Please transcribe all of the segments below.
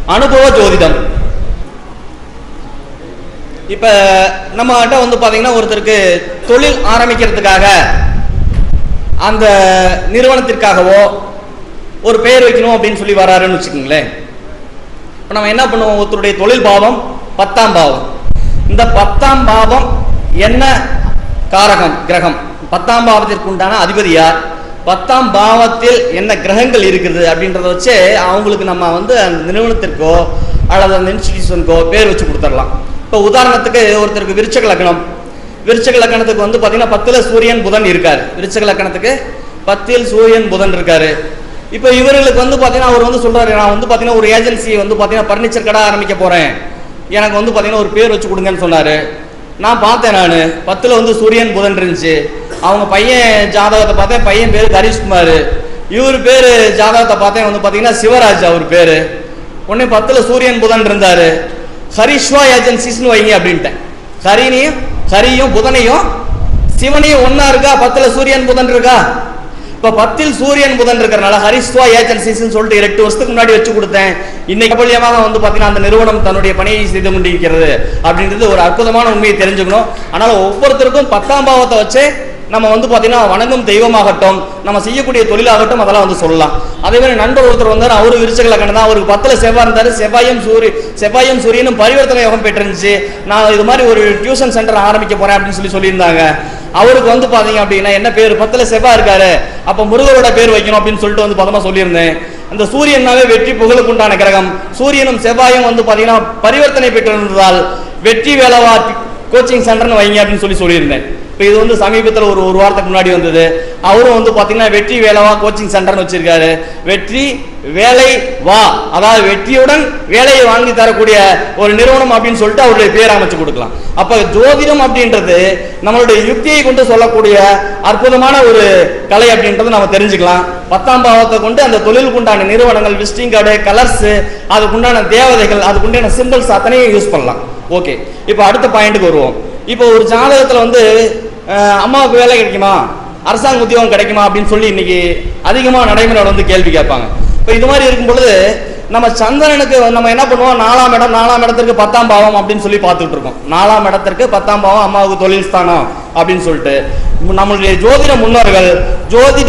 அனுபவ ஜோதிடம் இப்ப நம்ம கிட்ட வந்து பாத்தீங்கன்னா ஒருத்தருக்கு தொழில் ஆரம்பிக்கிறதுக்காக அந்த நிறுவனத்திற்காகவோ ஒரு பெயர் வைக்கணும் அப்படின்னு சொல்லி வராருன்னு வச்சுக்கோங்களேன் இப்போ நம்ம என்ன பண்ணுவோம் ஒருத்தருடைய தொழில் பாவம் பத்தாம் பாவம் இந்த பத்தாம் பாவம் என்ன காரகம் கிரகம் பத்தாம் பாவத்திற்கு உண்டான அதிபதி யார் பத்தாம் பாவத்தில் என்ன கிரகங்கள் இருக்குது அப்படின்றத வச்சு அவங்களுக்கு நம்ம வந்து அந்த நிறுவனத்திற்கோ அல்லது அந்த இன்ஸ்டிடியூஷனுக்கோ பேர் வச்சு கொடுத்துடலாம் இப்போ உதாரணத்துக்கு ஒருத்தருக்கு விருச்சக லக்னம் விருச்சக லக்கணத்துக்கு வந்து பார்த்தீங்கன்னா பத்தில் சூரியன் புதன் இருக்காரு விருச்சக லக்கணத்துக்கு பத்தில் சூரியன் புதன் இருக்காரு இப்போ இவர்களுக்கு வந்து பார்த்தீங்கன்னா அவர் வந்து சொல்றாரு நான் வந்து பார்த்தீங்கன்னா ஒரு ஏஜென்சி வந்து பார்த்தீங்கன்னா ஃபர்னிச்சர் கடை ஆரம்பிக்க போறேன் எனக்கு வந்து பார்த்தீங்கன்னா ஒரு பேர் வச்சு கொடுங்கன்னு சொன்னாரு நான் பார்த்தேன் நான் பத்தில் வந்து சூரியன் புதன் இருந்துச்சு அவங்க பையன் ஜாதகத்தை பார்த்தேன் பையன் பேர் ஹரிஷ்குமார் இவர் பேர் ஜாதகத்தை பார்த்தேன் வந்து பார்த்தீங்கன்னா சிவராஜ் அவர் பேர் உடனே பத்தில் சூரியன் புதன் இருந்தாரு ஹரிஷ்வா ஏஜென்சிஸ்னு வைங்க அப்படின்ட்டேன் ஹரினையும் ஹரியும் புதனையும் சிவனையும் ஒண்ணா இருக்கா பத்துல சூரியன் புதன் இருக்கா இப்ப பத்தில் சூரியன் புதன் இருக்கிறனால ஹரிஸ்வா ஏஜென்சிஸ் சொல்லிட்டு எட்டு வருஷத்துக்கு முன்னாடி வச்சு கொடுத்தேன் இன்னைக்கு பிரபல்யமாக வந்து பாத்தீங்கன்னா அந்த நிறுவனம் தன்னுடைய பணியை செய்து கொண்டிருக்கிறது அப்படின்றது ஒரு அற்புதமான உண்மையை தெரிஞ்சுக்கணும் அதனால ஒவ்வொருத்தருக்கும் பத்தாம் பாவத்தை வச்சு நம்ம வந்து பாத்தீங்கன்னா வணங்கும் தெய்வமாகட்டும் நம்ம செய்யக்கூடிய தொழிலாகட்டும் அதெல்லாம் வந்து சொல்லலாம் அதே மாதிரி நண்பர் ஒருத்தர் வந்தார் அவரு விருச்சக லக்கணம் தான் அவருக்கு பத்துல செவ்வாய் இருந்தாரு செவ்வாயும் சூரிய செவ்வாயும் சூரியனும் பரிவர்த்தனை யோகம் பெற்றிருந்துச்சு நான் இது மாதிரி ஒரு டியூஷன் சென்டர் ஆரம்பிக்க போறேன் அப்படின்னு சொல்லி சொல்லியிருந்தாங்க அவருக்கு வந்து பாத்தீங்க அப்படின்னா என்ன பேர் பத்துல செவ்வாய் இருக்காரு அப்ப முருகரோட பேர் வைக்கணும் அப்படின்னு சொல்லிட்டு வந்து பதமா சொல்லியிருந்தேன் அந்த சூரியனாவே வெற்றி புகழுக்கு உண்டான கிரகம் சூரியனும் செவ்வாயும் வந்து பாத்தீங்கன்னா பரிவர்த்தனை பெற்றிருந்ததால் வெற்றி வேலவா கோச்சிங் சென்டர்னு வைங்க அப்படின்னு சொல்லி சொல்லியிருந்தேன் இப்போ இது வந்து சமீபத்தில் ஒரு ஒரு வாரத்துக்கு முன்னாடி வந்தது அவரும் வந்து பார்த்தீங்கன்னா வெற்றி வேலைவா கோச்சிங் சென்டர்னு வச்சிருக்காரு வெற்றி வேலை வா அதாவது வெற்றியுடன் வேலையை வாங்கி தரக்கூடிய ஒரு நிறுவனம் அப்படின்னு சொல்லிட்டு அவருடைய பேர் அமைச்சு கொடுக்கலாம் அப்ப ஜோதிடம் அப்படின்றது நம்மளுடைய யுக்தியை கொண்டு சொல்லக்கூடிய அற்புதமான ஒரு கலை அப்படின்றத நம்ம தெரிஞ்சுக்கலாம் பத்தாம் பாவத்தை கொண்டு அந்த தொழிலுக்கு உண்டான நிறுவனங்கள் விசிட்டிங் கார்டு கலர்ஸ் அதுக்குண்டான தேவதைகள் அதுக்குண்டான சிம்பிள்ஸ் அத்தனையும் யூஸ் பண்ணலாம் ஓகே இப்போ அடுத்த பாயிண்ட்டுக்கு வருவோம் இப்போ ஒரு ஜாதகத்துல வந்து அஹ், அம்மாவுக்கு வேலை கிடைக்குமா அரசாங்க உத்தியோகம் கிடைக்குமா அப்படின்னு சொல்லி இன்னைக்கு அதிகமா நடைமுறையில் வந்து கேள்வி கேட்பாங்க இப்போ இது மாதிரி இருக்கும் பொழுது நம்ம சந்திரனுக்கு நம்ம என்ன பண்ணுவோம் நாலாம் இடம் நாலாம் இடத்திற்கு பத்தாம் பாவம் அப்படின்னு சொல்லி பார்த்துட்டு இருக்கோம் நாலாம் இடத்திற்கு பத்தாம் பாவம் அம்மாவுக்கு தொழில் ஸ்தானம் அப்படின்னு சொல்லிட்டு நம்மளுடைய ஜோதிட முன்னோர்கள் ஜோதிட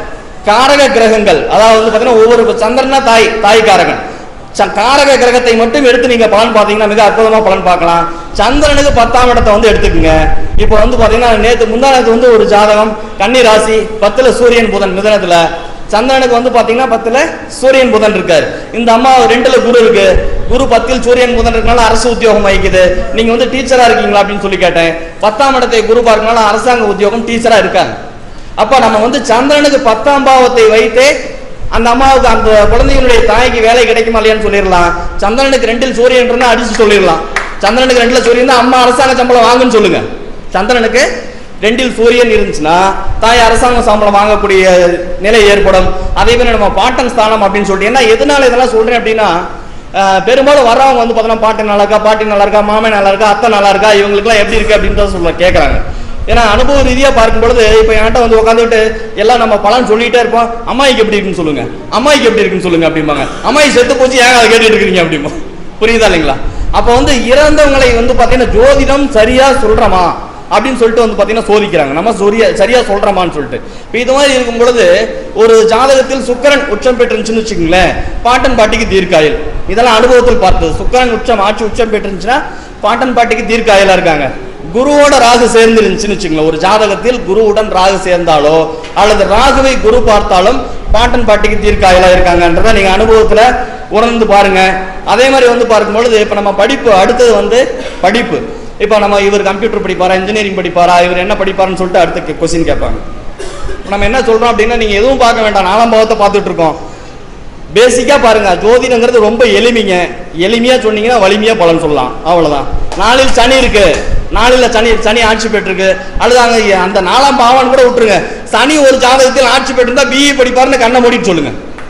காரக கிரகங்கள் அதாவது வந்து பார்த்தீங்கன்னா ஒவ்வொரு சந்திரனா தாய் தாய் காரகன் ச- காரக கிரகத்தை மட்டும் எடுத்து நீங்க பலன் பார்த்தீங்கன்னா மிக அற்புதமா பலன் பார்க்கலாம் சந்திரனுக்கு பத்தாம் இடத்தை வந்து எடுத்துக்கங்க இப்போ வந்து பாத்தீங்கன்னா நேத்து முந்தானத்து வந்து ஒரு ஜாதகம் கன்னி ராசி பத்துல சூரியன் புதன் மிதனத்துல சந்திரனுக்கு வந்து பாத்தீங்கன்னா பத்துல சூரியன் புதன் இருக்காரு இந்த அம்மா ரெண்டுல குரு இருக்கு குரு பத்தில் சூரியன் புதன் இருக்கனால அரசு உத்தியோகம் வகிக்குது நீங்க வந்து டீச்சரா இருக்கீங்களா அப்படின்னு சொல்லி கேட்டேன் பத்தாம் இடத்தை குரு பார்க்கனால அரசாங்க உத்தியோகம் டீச்சரா இருக்காங்க அப்ப நம்ம வந்து சந்திரனுக்கு பத்தாம் பாவத்தை வைத்தே அந்த அம்மாவுக்கு அந்த குழந்தைகளுடைய தாய்க்கு வேலை கிடைக்குமா இல்லையான்னு சொல்லிடலாம் சந்திரனுக்கு ரெண்டில் சூரியன் இருந்தா அடிச்சு சொல்லிடலாம் சந்திரனுக்கு ரெண்டுல சூரியன் தான் அம்மா அரசாங்க சம்பளம் வாங்குன்னு சொல்லுங்க சந்திரனுக்கு ரெண்டில் சூரியன் இருந்துச்சுன்னா தாய் அரசாங்க சம்பளம் வாங்கக்கூடிய நிலை ஏற்படும் அதே மாதிரி நம்ம பாட்டன் ஸ்தானம் அப்படின்னு சொல்லிட்டு ஏன்னா எதனால இதெல்லாம் சொல்றேன் அப்படின்னா அஹ், பெரும்பாலும் வர்றவங்க வந்து பார்த்தோன்னா பாட்டு நல்லா இருக்கா பாட்டி நல்லா இருக்கா மாமன் நல்லா இருக்கா அத்தை நல்லா இருக்கா இவங்களுக்குலாம் எப்படி இருக்கு அப்படின்னு தான் சொல்ல கேட்குறாங்க ஏன்னா அனுபவ ரீதியா பார்க்கும் பொழுது இப்போ என்கிட்ட வந்து உட்காந்துட்டு எல்லாம் நம்ம பலன் சொல்லிட்டே இருப்போம் அம்மாய்க்கு எப்படி இருக்குன்னு சொல்லுங்க அம்மாய்க்கு எப்படி இருக்குன்னு சொல்லுங்க அப்படிம்பாங்க அம்மாய் செத்து போச்சு ஏங்க அதை கேட்டுட்டு இருக்கீங்க அப்படிமா புரியுதா இல்லைங்களா அப்போ வந்து இறந்தவங்களை வந்து பார்த்தீங்கன்னா ஜோதிடம் சரியா சொல்றோமா அப்படின்னு சொல்லிட்டு வந்து பார்த்தீங்கன்னா சோதிக்கிறாங்க நம்ம சரியா சரியா சொல்றோமான்னு சொல்லிட்டு இப்போ இது மாதிரி இருக்கும் பொழுது ஒரு ஜாதகத்தில் சுக்கிரன் உச்சம் பெற்றுருந்துச்சுன்னு வச்சுக்கோங்களேன் பாட்டன் பாட்டிக்கு தீர்க்காயில் இதெல்லாம் அனுபவத்தில் பார்த்தது சுக்கிரன் உச்சம் ஆட்சி உச்சம் பெற்றுருந்துச்சுன்னா பாட்டன் பாட்டிக்கு தீர்க்காயலா இருக்காங்க குருவோட ராகு சேர்ந்து இருந்துச்சுன்னு வச்சுங்களேன் ஒரு ஜாதகத்தில் குருவுடன் ராகு சேர்ந்தாலோ அல்லது ராகுவை குரு பார்த்தாலும் பாட்டன் பாட்டிக்கு தீர்க்காயலா இருக்காங்கன்றத நீங்க அனுபவத்துல உணர்ந்து பாருங்க அதே மாதிரி வந்து பார்க்கும்பொழுது இப்ப நம்ம படிப்பு அடுத்தது வந்து படிப்பு இப்போ நம்ம இவர் கம்ப்யூட்டர் படிப்பாரா இன்ஜினியரிங் படிப்பாரா இவர் என்ன படிப்பாருன்னு சொல்லிட்டு அடுத்த கொஸ்டின் கேட்பாங்க நம்ம என்ன சொல்றோம் அப்படின்னா நீங்க எதுவும் பார்க்க வேண்டாம் நாலாம் பாவத்தை பார்த்துட்டு இருக்கோம் பேசிக்கா பாருங்க ஜோதிடங்கிறது ரொம்ப எளிமைங்க எளிமையா சொன்னீங்கன்னா வலிமையா பலன் சொல்லலாம் அவ்வளவுதான் நாளில் சனி இருக்கு நாளில் சனி சனி ஆட்சி பெற்றிருக்கு அல்லது அங்க அந்த நாலாம் பாவன் கூட விட்டுருங்க சனி ஒரு ஜாதகத்தில் ஆட்சி பெற்றிருந்தா பிஇ படிப்பாருன்னு கண்ணை மூடிட்டு சொல்லுங்க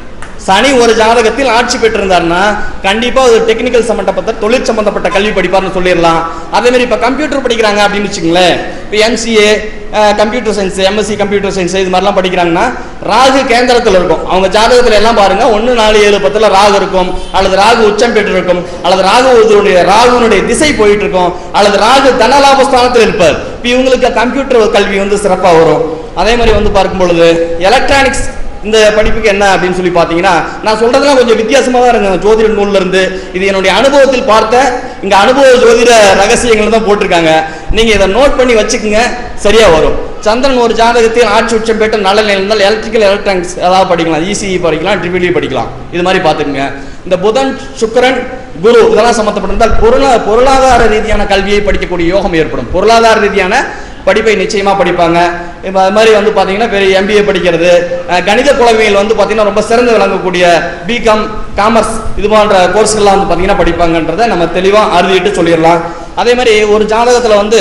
சனி ஒரு ஜாதகத்தில் ஆட்சி பெற்றிருந்தாருன்னா கண்டிப்பா ஒரு டெக்னிக்கல் சம்பந்தப்பட்ட தொழில் சம்பந்தப்பட்ட கல்வி படிப்பார்னு சொல்லிடலாம் அதே மாதிரி இப்ப கம்ப்யூட்டர் படிக்கிறாங்க அப்படின்னு வச்சுங்களேன் இப்போ MCA computer science MSc computer science இது மாதிரிலாம் படிக்கிறாங்கன்னா ராகு கேந்திரத்தில் இருக்கும் அவங்க ஜாதகத்தில் எல்லாம் பாருங்க ஒன்று நாலு ஏழு பத்தில் ராகு இருக்கும் அல்லது ராகு உச்சம் பெற்று இருக்கும் அல்லது ராகு ராகுனுடைய திசை போயிட்டு இருக்கும் அல்லது ராகு தனலாபஸ்தானத்தில் இருப்பார் இப்போ இவங்களுக்கு கம்ப்யூட்டர் கல்வி வந்து சிறப்பாக வரும் அதே மாதிரி வந்து பார்க்கும் பொழுது எலக்ட்ரானிக்ஸ் இந்த படிப்புக்கு என்ன அப்படின்னு சொல்லி பார்த்தீங்கன்னா நான் சொல்றதெல்லாம் கொஞ்சம் வித்தியாசமாக தான் இருக்கு ஜோதிட நூல்ல இருந்து இது என்னுடைய அனுபவத்தில் பார்த்த இங்க அனுபவ ஜோதிட ரகசியங்கள் தான் போட்டிருக்காங்க நீங்க இதை நோட் பண்ணி வச்சுக்கோங்க சரியா வரும் சந்திரன் ஒரு ஜாதகத்தில் ஆட்சி உச்சம் பெற்ற நல்ல நிலை இருந்தால் எலக்ட்ரிக்கல் எலக்ட்ரானிக்ஸ் ஏதாவது படிக்கலாம் இசிஇ படிக்கலாம் ட்ரிபிள்இ படிக்கலாம் இது மாதிரி பார்த்துக்குங்க இந்த புதன் சுக்கிரன் குரு இதெல்லாம் சம்மந்தப்பட்டிருந்தால் பொருளா பொருளாதார ரீதியான கல்வியை படிக்கக்கூடிய யோகம் ஏற்படும் பொருளாதார ரீதியான படிப்பை நிச்சயமா படிப்பாங்க இப்போ அது மாதிரி வந்து பார்த்தீங்கன்னா பெரிய எம்பிஏ படிக்கிறது அஹ் கணித புலமையில் வந்து பார்த்தீங்கன்னா ரொம்ப சிறந்து விளங்கக்கூடிய பிகாம் காமர்ஸ் இது போன்ற கோர்ஸ்கள்லாம் வந்து பார்த்தீங்கன்னா படிப்பாங்கன்றதை நம்ம தெளிவாக அறுதிட்டு சொல்லிடலாம் அதே மாதிரி ஒரு ஜாதகத்தில் வந்து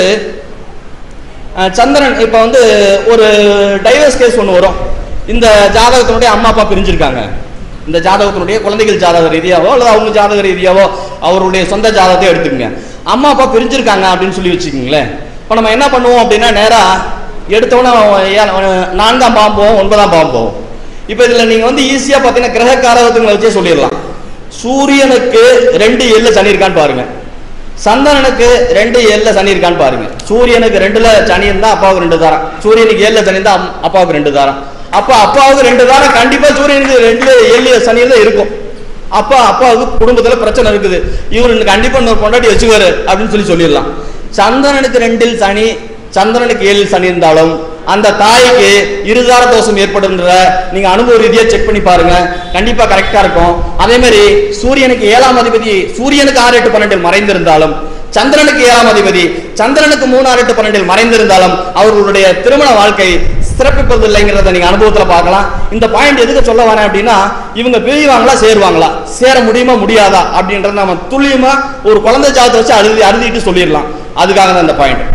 அஹ் சந்திரன் இப்போ வந்து ஒரு டைவர்ஸ் கேஸ் ஒன்று வரும் இந்த ஜாதகத்தினுடைய அம்மா அப்பா பிரிஞ்சிருக்காங்க இந்த ஜாதகத்தினுடைய குழந்தைகள் ஜாதக ரீதியாவோ அல்லது அவங்க ஜாதக ரீதியாவோ அவருடைய சொந்த ஜாதகத்தை எடுத்துக்கங்க அம்மா அப்பா பிரிஞ்சிருக்காங்க அப்படின்னு சொல்லி வச்சுக்கோங்களேன் இப்போ நம்ம என்ன பண்ணுவோம் அப்படின்னா நேராக எடுத்தோன்னே ஏ- நான்காம் பாவம் போவோம் ஒன்பதாம் பாவம் போவோம் இப்போ இதில் நீங்கள் வந்து ஈஸியாக பார்த்தீங்கன்னா கிரக காரகத்துங்களை வச்சே சொல்லிடலாம் சூரியனுக்கு ரெண்டு எள்ளு சனி இருக்கான்னு பாருங்க சந்திரனுக்கு ரெண்டு ஏழுல சனி இருக்கான்னு பாருங்க சூரியனுக்கு ரெண்டுல சனி இருந்தா அப்பாவுக்கு ரெண்டு தாரம் சூரியனுக்கு ஏழுல சனி இருந்தா அம்- அப்பாவுக்கு ரெண்டு தாரம் அப்ப அப்பாவுக்கு ரெண்டு தாரம் கண்டிப்பா சூரியனுக்கு ரெண்டு ஏழு சனி தான் இருக்கும் அப்பா அப்பாவுக்கு குடும்பத்துல பிரச்சனை இருக்குது இவரு கண்டிப்பா இன்னொரு பொண்டாட்டி வச்சுக்குவாரு அப்படின்னு சொல்லி சொல்லிடலாம் சந்திரனுக்கு ரெண்டில் சனி சந்திரனுக்கு ஏழில் சனி இருந்தாலும் அந்த தாய்க்கு இருதார தோஷம் ஏற்படுன்ற நீங்க அனுபவ ரீதியா செக் பண்ணி பாருங்க கண்டிப்பா கரெக்டா இருக்கும் அதே மாதிரி சூரியனுக்கு ஏழாம் அதிபதி சூரியனுக்கு ஆறு எட்டு பன்னெண்டில் மறைந்திருந்தாலும் சந்திரனுக்கு ஏழாம் அதிபதி சந்திரனுக்கு மூணு ஆறு எட்டு பன்னெண்டில் மறைந்திருந்தாலும் அவர்களுடைய திருமண வாழ்க்கை சிறப்பிப்பது இல்லைங்கிறத நீங்க அனுபவத்துல பார்க்கலாம் இந்த பாயிண்ட் எதுக்கு சொல்ல வரேன் அப்படின்னா இவங்க பிரிவாங்களா சேருவாங்களா சேர முடியுமா முடியாதா அப்படின்றத நம்ம துல்லியமா ஒரு குழந்தை ஜாதத்தை வச்சு அழுதி அறுதிட்டு சொல்லிடலாம் அதுக்காக தான் இந்த பாயிண்ட்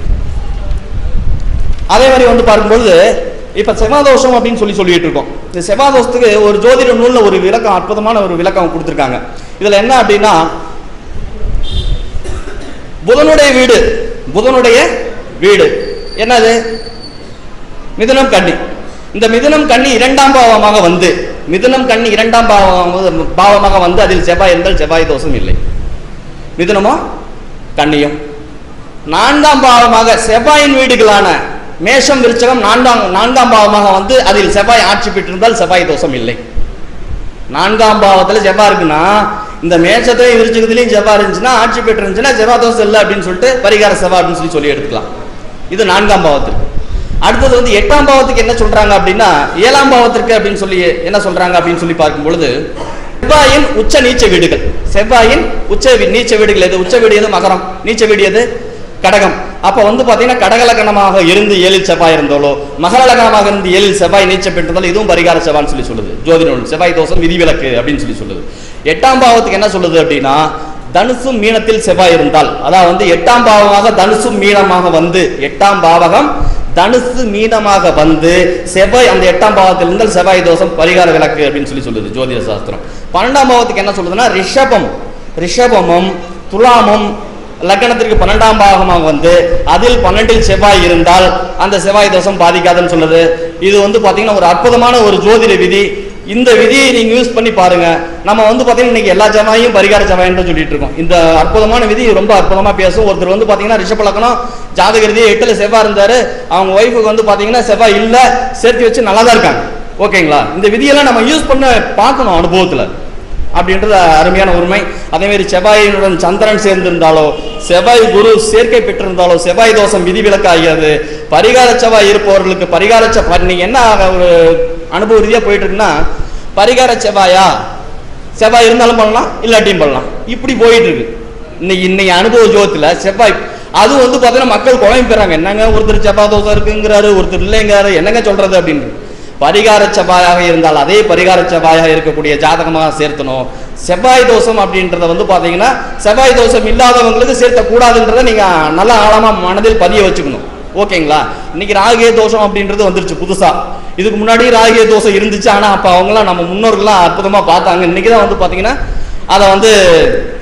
அதே மாதிரி வந்து பார்க்கும்போது இப்ப செவ்வாதோஷம் அப்படின்னு சொல்லி சொல்லிட்டு இருக்கோம் இந்த செவ்வாதோஷத்துக்கு ஒரு ஜோதிட நூல்ல ஒரு விளக்கம் அற்புதமான ஒரு விளக்கம் கொடுத்துருக்காங்க இதுல என்ன அப்படின்னா புதனுடைய வீடு புதனுடைய வீடு என்னது மிதுனம் கன்னி இந்த மிதுனம் கன்னி இரண்டாம் பாவமாக வந்து மிதுனம் கன்னி இரண்டாம் பாவமாக பாவமாக வந்து அதில் செவ்வாய் இருந்தால் செவ்வாய் தோஷம் இல்லை மிதுனமோ கன்னியும் நான்காம் பாவமாக செவ்வாயின் வீடுகளான மேஷம் விருச்சகம் நான்காம் நான்காம் பாவமாக வந்து அதில் செவ்வாய் ஆட்சி பெற்றிருந்தால் செவ்வாய் தோஷம் இல்லை நான்காம் பாவத்துல செவ்வாய் இருக்குன்னா இந்த மேஷத்தையும் விருச்சகத்திலையும் செவ்வாய் இருந்துச்சுன்னா ஆட்சி பெற்று இருந்துச்சுன்னா செவ்வாய் தோஷம் இல்லை அப்படின்னு சொல்லிட்டு பரிகார செவ்வாய் அப்படின்னு சொல்லி சொல்லி எடுத்துக்கலாம் இது நான்காம் பாவத்திற்கு அடுத்தது வந்து எட்டாம் பாவத்துக்கு என்ன சொல்றாங்க அப்படின்னா ஏழாம் பாவத்திற்கு அப்படின்னு சொல்லி என்ன சொல்றாங்க அப்படின்னு சொல்லி பார்க்கும் பொழுது செவ்வாயின் உச்ச நீச்ச வீடுகள் செவ்வாயின் உச்ச வீ- நீச்ச வீடுகள் எது உச்ச வீடு எது மகரம் நீச்ச வீடு எது கடகம் அப்ப வந்து பாத்தீங்கன்னா கடகலக்கணமாக இருந்து ஏழில் செவ்வாய் இருந்தாலோ மகர லக்னமாக இருந்து ஏழில் செவ்வாய் நீச்ச பெற்றிருந்தாலும் இதுவும் பரிகார செவ்வாய்னு சொல்லி சொல்லுது ஜோதிட நூல் செவ்வாய் தோஷம் விதிவிலக்கு அப்படின்னு சொல்லி சொல்லுது எட்டாம் பாவத்துக்கு என்ன சொல்லுது அப்படின்னா தனுசும் மீனத்தில் செவ்வாய் இருந்தால் அதாவது வந்து எட்டாம் பாவமாக தனுசும் மீனமாக வந்து எட்டாம் பாவகம் தனுசு மீனமாக வந்து செவ்வாய் அந்த எட்டாம் பாவத்தில் இருந்தால் செவ்வாய் தோஷம் பரிகார விளக்கு அப்படின்னு சொல்லி சொல்லுது ஜோதிட சாஸ்திரம் பன்னெண்டாம் பாவத்துக்கு என்ன சொல்லுதுன்னா ரிஷபம் ரிஷபமும் துலாமும் லக்னத்திற்கு பன்னெண்டாம் பாகமாக வந்து அதில் பன்னெண்டில் செவ்வாய் இருந்தால் அந்த செவ்வாய் தோஷம் பாதிக்காதுன்னு சொல்லுது இது வந்து பாத்தீங்கன்னா ஒரு அற்புதமான ஒரு ஜோதிட விதி இந்த விதியை நீங்க யூஸ் பண்ணி பாருங்க நம்ம வந்து பாத்தீங்கன்னா இன்னைக்கு எல்லா ஜமாயும் பரிகார ஜமாயின்னு தான் சொல்லிட்டு இருக்கோம் இந்த அற்புதமான விதி ரொம்ப அற்புதமா பேசும் ஒருத்தர் வந்து பாத்தீங்கன்னா ரிஷப லக்னம் ஜாதக ரீதியா எட்டுல செவ்வாய் இருந்தாரு அவங்க ஒய்ஃபுக்கு வந்து பாத்தீங்கன்னா செவ்வாய் இல்ல சேர்த்து வச்சு நல்லா தான் இருக்காங்க ஓகேங்களா இந்த விதியெல்லாம் நம்ம யூஸ் பண்ண பார்க்கணும் அனுபவத்துல அப்படின்றது அருமையான உண்மை அதே மாதிரி செவ்வாயினுடன் சந்திரன் சேர்ந்திருந்தாலோ செவ்வாய் குரு சேர்க்கை பெற்றிருந்தாலோ செவ்வாய் தோஷம் விதிவிலக்கு ஆகிறது பரிகார செவ்வாய் இருப்பவர்களுக்கு பரிகார செவ்வாய் நீங்க என்ன ஒரு அனுபவ ரீதியா போயிட்டு இருக்குன்னா பரிகார செவ்வாயா செவ்வாய் இருந்தாலும் பண்ணலாம் இல்லாட்டியும் பண்ணலாம் இப்படி போயிட்டு இருக்கு இன்னைக்கு இன்னைக்கு அனுபவ ஜோத்துல செவ்வாய் அது வந்து பார்த்தீங்கன்னா மக்கள் குழம்பு பெறாங்க என்னங்க ஒருத்தர் செவ்வாய் தோசை இருக்குங்கிறாரு ஒருத்தர் இல்லைங்கிறாரு என்னங்க சொல்றது அப்படின்னு பரிகார செவ்வாயாக இருந்தால் அதே பரிகார செவ்வாயாக இருக்கக்கூடிய ஜாதகமாக சேர்த்தணும் செவ்வாய் தோஷம் அப்படின்றத வந்து பார்த்தீங்கன்னா செவ்வாய் தோஷம் இல்லாதவங்களுக்கு சேர்த்த கூடாதுன்றதை நீங்க நல்லா ஆழமா மனதில் பதிய வச்சுக்கணும் ஓகேங்களா இன்னைக்கு ராகிய தோஷம் அப்படின்றது வந்துருச்சு புதுசா இதுக்கு முன்னாடி ராகிய தோஷம் இருந்துச்சு ஆனா அப்ப அவங்களாம் நம்ம முன்னோர்கள்லாம் அற்புதமா பார்த்தாங்க இன்னைக்கு தான் வந்து பாத்தீங்கன்னா அதை வந்து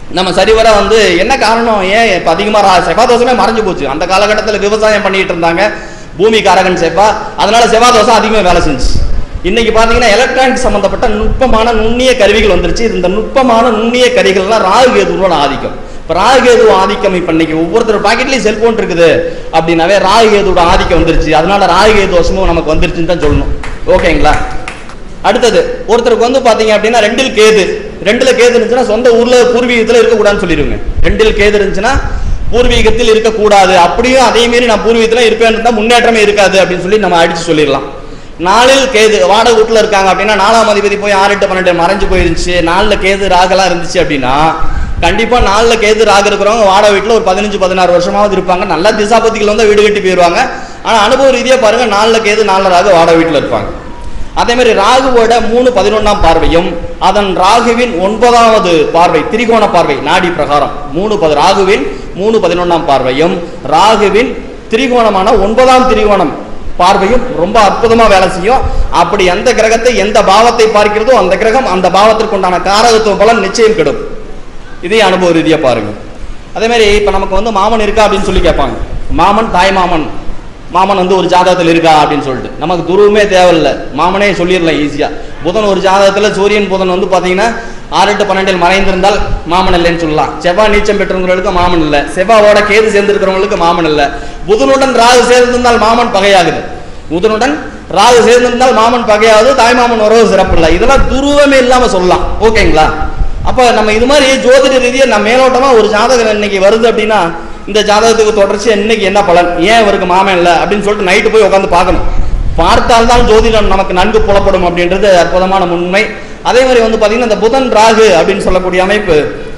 நம்ம சரிவர வந்து என்ன காரணம் ஏன் இப்போ அதிகமாக செவ்வாய் தோசமே மறைஞ்சு போச்சு அந்த காலகட்டத்தில் விவசாயம் பண்ணிட்டு இருந்தாங்க பூமி காரகன் செவ்வா அதனால செவ்வாய் தோசம் அதிகமாக வேலை செஞ்சு இன்னைக்கு பார்த்தீங்கன்னா எலக்ட்ரானிக் சம்பந்தப்பட்ட நுட்பமான நுண்ணிய கருவிகள் வந்துருச்சு இந்த நுட்பமான நுண்ணிய கருவிகள்லாம் ராகு கேதுவோட ஆதிக்கம் இப்போ ராகு கேது ஆதிக்கம் இப்போ இன்னைக்கு ஒவ்வொருத்தர் பாக்கெட்லேயும் செல்போன் இருக்குது அப்படின்னாவே ராகு கேதுவோட ஆதிக்கம் வந்துருச்சு அதனால ராகு கேது தோஷமும் நமக்கு வந்துருச்சுன்னு தான் சொல்லணும் ஓகேங்களா அடுத்தது ஒருத்தருக்கு வந்து பாத்தீங்க அப்படின்னா ரெண்டில் கேது ரெண்டுல கேது இருந்துச்சுன்னா சொந்த ஊர்ல பூர்வீகத்துல இருக்கக்கூடாதுன்னு சொல்லிடுங்க ரெண்டில் கேது இருந்துச்சுன்னா பூர்வீகத்தில் இருக்கக்கூடாது அப்படியும் அதே மாரி நான் பூர்வீகத்துல இருப்பேன் இருந்தா முன்னேற்றமே இருக்காது அப்படின்னு சொல்லி நம்ம அடிச்சு சொல்லிடலாம் நாளில் கேது வாடகை வீட்டுல இருக்காங்க அப்படின்னா நாலாம் அதிபதி போய் ஆறு எட்டு பன்னெண்டு மறைஞ்சு போயிருந்துச்சு நாலுல கேது ராகெல்லாம் இருந்துச்சு அப்படின்னா கண்டிப்பா நாலுல கேது ராக இருக்கிறவங்க வாடகை வீட்டுல ஒரு பதினஞ்சு பதினாறு வருஷமாவது இருப்பாங்க நல்ல திசாபதிகள் வந்து வீடு கட்டி போயிருவாங்க ஆனா அனுபவ ரீதியா பாருங்க நாலுல கேது நாலுல ராக வாடகை வீட்டுல இருப்பாங்க அதே மாதிரி ராகுவோட மூணு பதினொன்னாம் பார்வையும் அதன் ராகுவின் ஒன்பதாவது பார்வை திரிகோண பார்வை நாடி பிரகாரம் மூணு பது ராகுவின் மூணு பதினொன்னாம் பார்வையும் ராகுவின் திரிகோணமான ஒன்பதாம் திரிகோணம் பார்வையும் ரொம்ப அற்புதமா வேலை செய்யும் அப்படி எந்த கிரகத்தை எந்த பாவத்தை பார்க்கிறதோ அந்த கிரகம் அந்த பாவத்திற்கு உண்டான காரகத்துவ பலன் நிச்சயம் கெடும் இதே அனுபவ ரீதியா பாருங்க அதே மாதிரி இப்ப நமக்கு வந்து மாமன் இருக்கா அப்படின்னு சொல்லி கேட்பாங்க மாமன் தாய் மாமன் மாமன் வந்து ஒரு ஜாதகத்தில் இருக்கா அப்படின்னு சொல்லிட்டு நமக்கு துருவமே தேவையில்லை மாமனே சொல்லிடலாம் ஈஸியா புதன் ஒரு ஜாதகத்துல சூரியன் புதன் வந்து பாத்தீங்கன்னா ஆறு எட்டு பன்னெண்டில் மறைந்திருந்தால் மாமன் இல்லைன்னு சொல்லலாம் செவ்வாய் நீச்சம் பெற்றவங்களுக்கு மாமன் இல்லை செவ்வாவோட கேது சேர்ந்திருக்கிறவங்களுக்கு மாமன் இல்லை புதனுடன் ராகு சேர்ந்திருந்தால் மாமன் பகையாகுது புதனுடன் ராகு சேர்ந்திருந்தால் மாமன் பகையாகுது தாய் மாமன் உறவு சிறப்பு இல்லை இதெல்லாம் துருவமே இல்லாம சொல்லலாம் ஓகேங்களா அப்ப நம்ம இது மாதிரி ஜோதிட ரீதியா நம்ம மேலோட்டமா ஒரு ஜாதகம் இன்னைக்கு வருது அப்படின்னா இந்த ஜாதகத்துக்கு தொடர்ச்சி இன்னைக்கு என்ன பலன் ஏன் இவருக்கு மாமன் இல்லை அப்படின்னு சொல்லிட்டு நைட்டு போய் உட்காந்து பார்க்கணும் பார்த்தால்தான் ஜோதிடம் நமக்கு நன்கு புலப்படும் அப்படின்றது அற்புதமான உண்மை அதே மாதிரி வந்து பாத்தீங்கன்னா இந்த புதன் ராகு அப்படின்னு சொல்லக்கூடிய அமைப்பு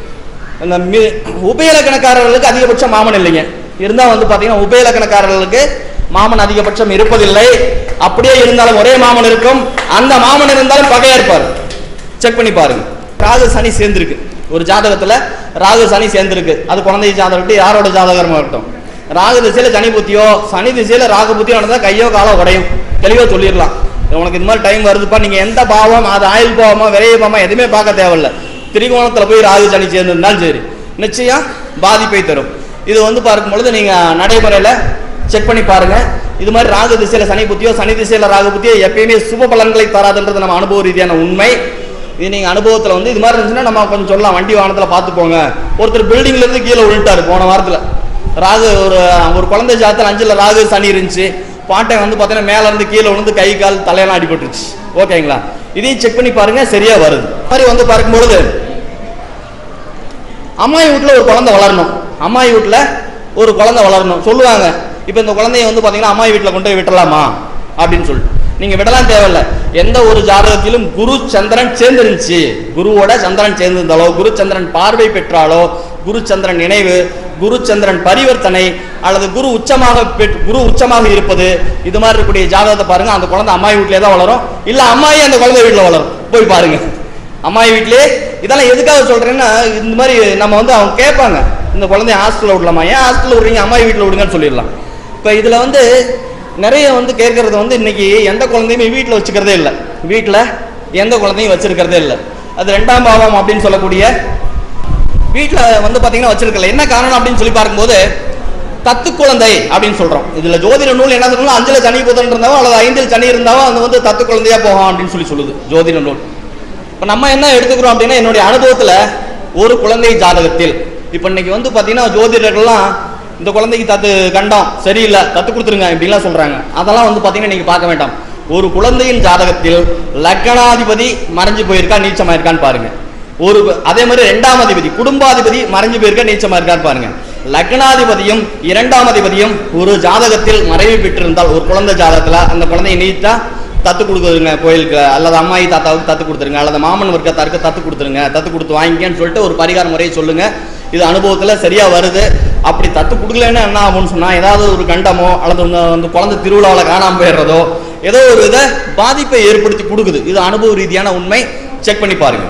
இந்த மி- உபயலக்கணக்காரர்களுக்கு அதிகபட்சம் மாமன் இல்லைங்க இருந்தா வந்து பாத்தீங்கன்னா உபயலக்கணக்காரர்களுக்கு மாமன் அதிகபட்சம் இருப்பதில்லை அப்படியே இருந்தாலும் ஒரே மாமன் இருக்கும் அந்த மாமன் இருந்தாலும் பகையா இருப்பார் செக் பண்ணி பாருங்க ராகு சனி சேர்ந்திருக்கு ஒரு ஜாதகத்துல ராகு சனி சேர்ந்திருக்கு அது குழந்தை ஜாதகம் விட்டு யாரோட ஜாதகமா இருக்கட்டும் ராகு திசையில சனி புத்தியோ சனி திசையில ராகு புத்தியோ நடந்தா கையோ காலோ உடையும் தெளிவா சொல்லிடலாம் உனக்கு இந்த மாதிரி டைம் வருதுப்பா நீங்க எந்த பாவம் அது ஆயுள் பாவமா விரைய பாவமா எதுவுமே பார்க்க தேவையில்ல திரிகோணத்துல போய் ராகு சனி சேர்ந்திருந்தாலும் சரி நிச்சயம் பாதிப்பை தரும் இது வந்து பார்க்கும் பொழுது நீங்க நடைமுறையில செக் பண்ணி பாருங்க இது மாதிரி ராகு திசையில சனி புத்தியோ சனி திசையில ராகு புத்தியோ எப்பயுமே சுப பலன்களை தராதுன்றது நம்ம அனுபவ ரீதியான உண்மை இது நீங்க அனுபவத்துல வந்து இது மாதிரி இருந்துச்சுன்னா நம்ம கொஞ்சம் சொல்லலாம் வண்டி வாகனத்துல பாத்துக்கோங்க ஒருத்தர் பில்டிங்ல இருந்து கீழே விழுட்டாரு போன வாரத்துல ராகு ஒரு ஒரு குழந்தை ஜாதத்துல அஞ்சுல ராகு சனி இருந்துச்சு பாட்டை வந்து பாத்தீங்கன்னா மேல இருந்து கீழே விழுந்து கை கால் தலையெல்லாம் அடிபட்டுருச்சு ஓகேங்களா இதையும் செக் பண்ணி பாருங்க சரியா வருது இது மாதிரி வந்து பார்க்கும்பொழுது அம்மாய் வீட்டில் ஒரு குழந்தை வளரணும் அம்மாய் வீட்டில் ஒரு குழந்தை வளரணும் சொல்லுவாங்க இப்போ இந்த குழந்தைய வந்து பார்த்தீங்கன்னா அம்மாய் வீட்டில் கொண்டு போய் விட்டுறலாமா அப்படின்னு சொல்லிட்டு நீங்க விடலாம் தேவையில்ல எந்த ஒரு ஜாதகத்திலும் குரு சந்திரன் சேர்ந்துருந்துச்சு குருவோட சந்திரன் சேர்ந்திருந்தாலோ குரு சந்திரன் பார்வை பெற்றாலோ குரு சந்திரன் நினைவு குரு சந்திரன் பரிவர்த்தனை அல்லது குரு உச்சமாக பெற்- குரு உச்சமாக இருப்பது இது மாதிரி இருக்கக்கூடிய ஜாதகத்தை பாருங்க அந்த குழந்தை அம்மாய் வீட்டிலே தான் வளரும் இல்ல அம்மாயி அந்த குழந்தை வீட்டில் வளரும் போய் பாருங்க அம்மாயி வீட்டிலே இதெல்லாம் எதுக்காக சொல்றேன்னா இந்த மாதிரி நம்ம வந்து அவங்க கேட்பாங்க இந்த குழந்தைய ஹாஸ்டல்ல விடலாமா ஏன் ஹாஸ்டல்ல விடுறீங்க அம்மாயி வீட்டில் விடுங்கன்னு சொல்லிடலாம் இப்போ இதுல வந்து நிறைய வந்து கேட்கறது வந்து இன்னைக்கு எந்த குழந்தையுமே வீட்டில் வச்சுக்கிறதே இல்லை வீட்டில் எந்த குழந்தையும் வச்சிருக்கிறதே இல்லை அது ரெண்டாம் பாவம் அப்படின்னு சொல்லக்கூடிய வீட்டில் வந்து பார்த்தீங்கன்னா வச்சிருக்கல என்ன காரணம் அப்படின்னு சொல்லி பார்க்கும்போது தத்து குழந்தை அப்படின்னு சொல்றோம் இதுல ஜோதிட நூல் என்ன சொல்லணும் அஞ்சுல சனி புதன் இருந்தாவோ அல்லது ஐந்தில் சனி இருந்தாவோ அது வந்து தத்து குழந்தையா போகும் அப்படின்னு சொல்லி சொல்லுது ஜோதிட நூல் இப்போ நம்ம என்ன எடுத்துக்கிறோம் அப்படின்னா என்னுடைய அனுபவத்துல ஒரு குழந்தை ஜாதகத்தில் இப்போ இன்னைக்கு வந்து பார்த்தீங்கன்னா ஜோதிடர்கள்லாம் இந்த குழந்தைக்கு தத்து கண்டம் சரியில்லை தத்து கொடுத்துருங்க இப்படிலாம் சொல்றாங்க அதெல்லாம் வந்து பார்த்தீங்கன்னா நீங்க பார்க்க வேண்டாம் ஒரு குழந்தையின் ஜாதகத்தில் லக்னாதிபதி மறைஞ்சு போயிருக்கா நீச்சமா இருக்கான்னு பாருங்க ஒரு அதே மாதிரி ரெண்டாம் அதிபதி குடும்பாதிபதி மறைஞ்சு போயிருக்க நீச்சமா இருக்கான்னு பாருங்க லக்னாதிபதியும் இரண்டாம் அதிபதியும் ஒரு ஜாதகத்தில் மறைவு பெற்றிருந்தால் ஒரு குழந்தை ஜாதகத்துல அந்த குழந்தையை நீட்டா தத்து கொடுக்குறங்க கோயிலுக்கு அல்லது அம்மாயி தாத்தாவுக்கு தத்து கொடுத்துருங்க அல்லது மாமன் வர்க்கத்தாருக்கு தத்து கொடுத்துருங்க தத்து கொடுத்து வாங்கிக்கன்னு சொல்லிட்டு ஒரு பரிகார முறையை சொல்லுங்க இது அனுபவத்துல சரியா வருது அப்படி தத்து கொடுக்கலன்னா என்ன ஆகும்னு சொன்னா ஏதாவது ஒரு கண்டமோ அல்லது அந்த அந்த குழந்தை திருவிழாவில் காணாம போயிடுறதோ ஏதோ ஒரு இதை பாதிப்பை ஏற்படுத்தி கொடுக்குது இது அனுபவ ரீதியான உண்மை செக் பண்ணி பாருங்க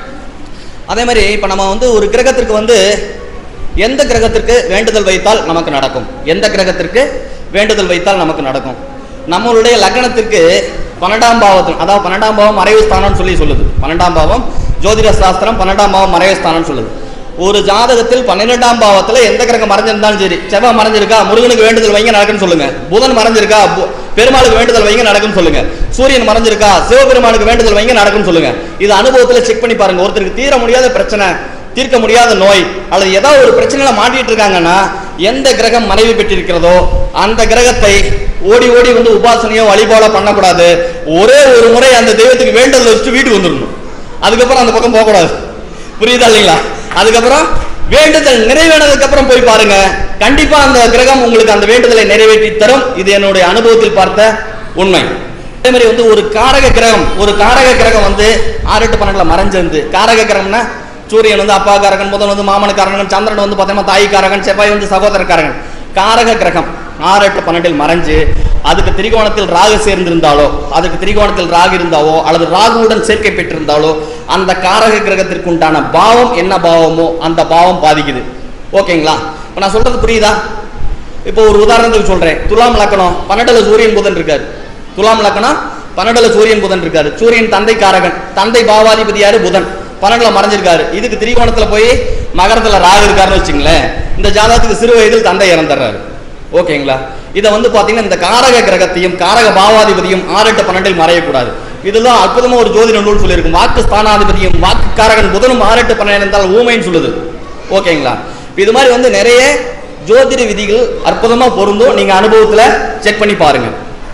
அதே மாதிரி இப்போ நம்ம வந்து ஒரு கிரகத்திற்கு வந்து எந்த கிரகத்திற்கு வேண்டுதல் வைத்தால் நமக்கு நடக்கும் எந்த கிரகத்திற்கு வேண்டுதல் வைத்தால் நமக்கு நடக்கும் நம்மளுடைய லக்னத்திற்கு பன்னெண்டாம் பாவத்தில் அதாவது பன்னெண்டாம் பாவம் மறைவு ஸ்தானம்னு சொல்லி சொல்லுது பன்னெண்டாம் பாவம் ஜோதிட சாஸ்திரம் பன்னெண்டாம் பாவம் மறைவு ஸ்தானம்னு சொல்லுது ஒரு ஜாதகத்தில் பன்னிரெண்டாம் பாவத்துல எந்த கிரகம் மறைஞ்சிருந்தாலும் சரி செவ்வாய் மறைஞ்சிருக்கா முருகனுக்கு வேண்டுதல் வைங்க நடக்குன்னு சொல்லுங்க புதன் மறைஞ்சிருக்கா பு- பெருமாளுக்கு வேண்டுதல் வைங்க நடக்குன்னு சொல்லுங்க சூரியன் மறைஞ்சிருக்கா சிவபெருமானுக்கு வேண்டுதல் வைங்க நடக்குன்னு சொல்லுங்க இது அனுபவத்துல செக் பண்ணி பாருங்க ஒருத்தருக்கு தீர முடியாத பிரச்சனை தீர்க்க முடியாத நோய் அல்லது ஏதாவது ஒரு பிரச்சனையில மாட்டிட்டு இருக்காங்கன்னா எந்த கிரகம் மனைவி பெற்றிருக்கிறதோ அந்த கிரகத்தை ஓடி ஓடி வந்து உபாசனையோ வழிபாடோ பண்ணக்கூடாது ஒரே ஒரு முறை அந்த தெய்வத்துக்கு வேண்டுதல் வச்சுட்டு வீட்டுக்கு வந்துடணும் அதுக்கப்புறம் அந்த பக்கம் போகக்கூடாது புரியுதா இல்லைங்களா அதுக்கப்புறம் வேண்டுதல் நிறைவேறதுக்கு அப்புறம் போய் பாருங்க கண்டிப்பா அந்த கிரகம் உங்களுக்கு அந்த வேண்டுதலை நிறைவேற்றி தரும் இது என்னுடைய அனுபவத்தில் பார்த்த உண்மை அதே மாதிரி வந்து ஒரு காரக கிரகம் ஒரு காரக கிரகம் வந்து ஆறு எட்டு பன்னெண்டுல மறைஞ்சிருந்து காரக கிரகம்னா சூரியன் வந்து அப்பா காரகன் புதன் வந்து மாமன காரகன் சந்திரன் வந்து பார்த்தீங்கன்னா தாய் காரகன் செவ்வாய் வந்து சகோதர காரகன் காரக கிரகம் ஆறு எட்டு பன்னெண்டில் மறைஞ்சு அதுக்கு திரிகோணத்தில் ராகு சேர்ந்திருந்தாலோ அதுக்கு திரிகோணத்தில் ராகு இருந்தாவோ அல்லது ராகுவுடன் சேர்க்கை பெற்றிருந்தாலோ அந்த காரக கிரகத்திற்கு உண்டான பாவம் என்ன பாவமோ அந்த பாவம் பாதிக்குது ஓகேங்களா இப்போ நான் சொல்றது புரியுதா இப்போ ஒரு உதாரணத்துக்கு சொல்றேன் துலாம் லக்கணம் பன்னெண்டுல சூரியன் புதன் இருக்காரு துலாம் லக்கணம் பன்னெண்டுல சூரியன் புதன் இருக்காரு சூரியன் தந்தை காரகன் தந்தை பாவாதிபதி யாரு புதன் பன்னெண்டுல மறைஞ்சிருக்காரு இதுக்கு திரிகோணத்துல போய் மகரத்துல ராகு இருக்காருன்னு வச்சுங்களேன் இந்த ஜாதகத்துக்கு சிறு வயதில் தந்தை இறந்துடுறாரு ஓகேங்களா இதை வந்து பாத்தீங்கன்னா இந்த காரக கிரகத்தையும் காரக பாவாதிபதியும் ஆறு எட்டு பன்னெண்டில் மறையக்கூடாது இதெல்லாம் அற்புதமா ஒரு ஜோதிட நூல் சொல்லியிருக்கும் வாக்கு ஸ்தானாதிபதியும் வாக்கு காரகன் புதனும் ஆறு எட்டு பன்னெண்டு இருந்தால் ஊமைன்னு சொல்லுது ஓகேங்களா இது மாதிரி வந்து நிறைய ஜோதிட விதிகள் அற்புதமா பொருந்தும் நீங்க அனுபவத்துல செக் பண்ணி பாருங்க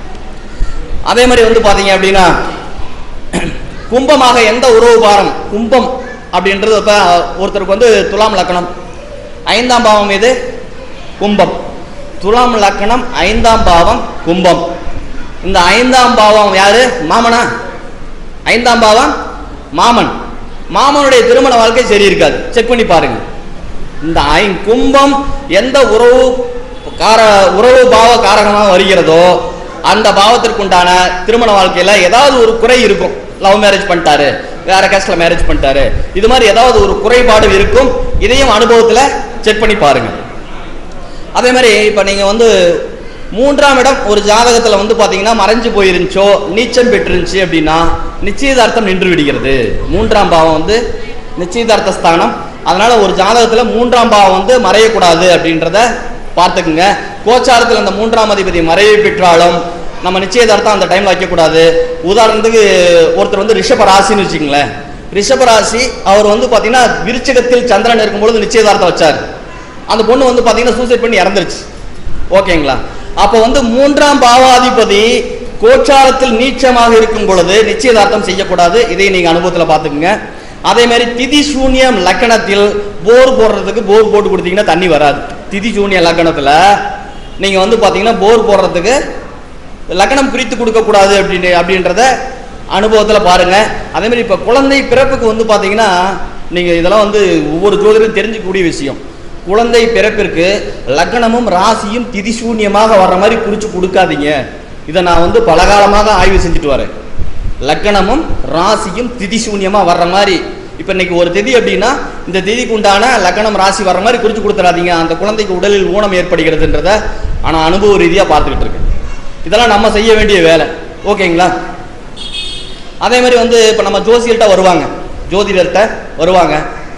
அதே மாதிரி வந்து பாத்தீங்க அப்படின்னா கும்பமாக எந்த உறவு பாரம் கும்பம் அப்படின்றது இப்ப ஒருத்தருக்கு வந்து துலாம் லக்கணம் ஐந்தாம் பாவம் எது கும்பம் துலாம் லக்கணம் ஐந்தாம் பாவம் கும்பம் இந்த ஐந்தாம் பாவம் யாரு மாமனா ஐந்தாம் பாவம் மாமன் மாமனுடைய திருமண வாழ்க்கை சரி இருக்காது செக் பண்ணி பாருங்க இந்த ஐ கும்பம் எந்த உறவு கார உறவு பாவ காரகமாக வருகிறதோ அந்த பாவத்திற்கு உண்டான திருமண வாழ்க்கையில ஏதாவது ஒரு குறை இருக்கும் லவ் மேரேஜ் பண்ணிட்டாரு வேற கேஸ்ட்ல மேரேஜ் பண்ணிட்டாரு இது மாதிரி ஏதாவது ஒரு குறைபாடு இருக்கும் இதையும் அனுபவத்துல செக் பண்ணி பாருங்க அதே மாதிரி இப்போ நீங்கள் வந்து மூன்றாம் இடம் ஒரு ஜாதகத்தில் வந்து பார்த்தீங்கன்னா மறைஞ்சு போயிருந்துச்சோ நீச்சம் பெற்றிருந்துச்சு அப்படின்னா நிச்சயதார்த்தம் நின்று விடுகிறது மூன்றாம் பாவம் வந்து நிச்சயதார்த்த ஸ்தானம் அதனால ஒரு ஜாதகத்தில் மூன்றாம் பாவம் வந்து மறையக்கூடாது அப்படின்றத பார்த்துக்குங்க கோச்சாரத்தில் அந்த மூன்றாம் அதிபதி மறைவை பெற்றாலும் நம்ம நிச்சயதார்த்தம் அந்த டைம்ல வைக்கக்கூடாது உதாரணத்துக்கு ஒருத்தர் வந்து ரிஷப ராசின்னு வச்சுங்களேன் ரிஷப ராசி அவர் வந்து பார்த்தீங்கன்னா விருச்சகத்தில் சந்திரன் இருக்கும்பொழுது நிச்சயதார்த்தம் வச்சார் அந்த பொண்ணு வந்து பாத்தீங்கன்னா சூசைட் பண்ணி இறந்துருச்சு ஓகேங்களா அப்போ வந்து மூன்றாம் பாவாதிபதி கோச்சாரத்தில் நீச்சமாக இருக்கும் பொழுது நிச்சயதார்த்தம் செய்யக்கூடாது இதை நீங்க அனுபவத்துல பாத்துக்கோங்க அதே மாதிரி திதி சூன்யம் லக்கணத்தில் போர் போடுறதுக்கு போர் போட்டு கொடுத்தீங்கன்னா தண்ணி வராது திதி சூன்ய லக்கணத்துல நீங்க வந்து பாத்தீங்கன்னா போர் போடுறதுக்கு லக்கணம் பிரித்து கொடுக்க கூடாது அப்படின்னு அப்படின்றத அனுபவத்துல பாருங்க அதே மாதிரி இப்ப குழந்தை பிறப்புக்கு வந்து பாத்தீங்கன்னா நீங்க இதெல்லாம் வந்து ஒவ்வொரு ஜோதிடரும் தெரிஞ்சுக்கக்கூடிய விஷயம் குழந்தை பிறப்பிற்கு லக்னமும் ராசியும் திதிசூன்யமாக வர்ற மாதிரி குறிச்சு கொடுக்காதீங்க இதை நான் வந்து பலகாலமாக ஆய்வு செஞ்சுட்டு வரேன் லக்னமும் ராசியும் திதிசூன்யமா வர்ற மாதிரி இப்போ இன்னைக்கு ஒரு திதி அப்படின்னா இந்த திதிக்கு உண்டான லக்னம் ராசி வர்ற மாதிரி குறிச்சு கொடுத்துறாதீங்க அந்த குழந்தைக்கு உடலில் ஊனம் ஏற்படுகிறதுன்றத ஆனால் அனுபவ ரீதியாக பார்த்துக்கிட்டு இருக்கேன் இதெல்லாம் நம்ம செய்ய வேண்டிய வேலை ஓகேங்களா அதே மாதிரி வந்து இப்போ நம்ம ஜோசியர்கிட்ட வருவாங்க ஜோதிடர்கிட்ட வருவாங்க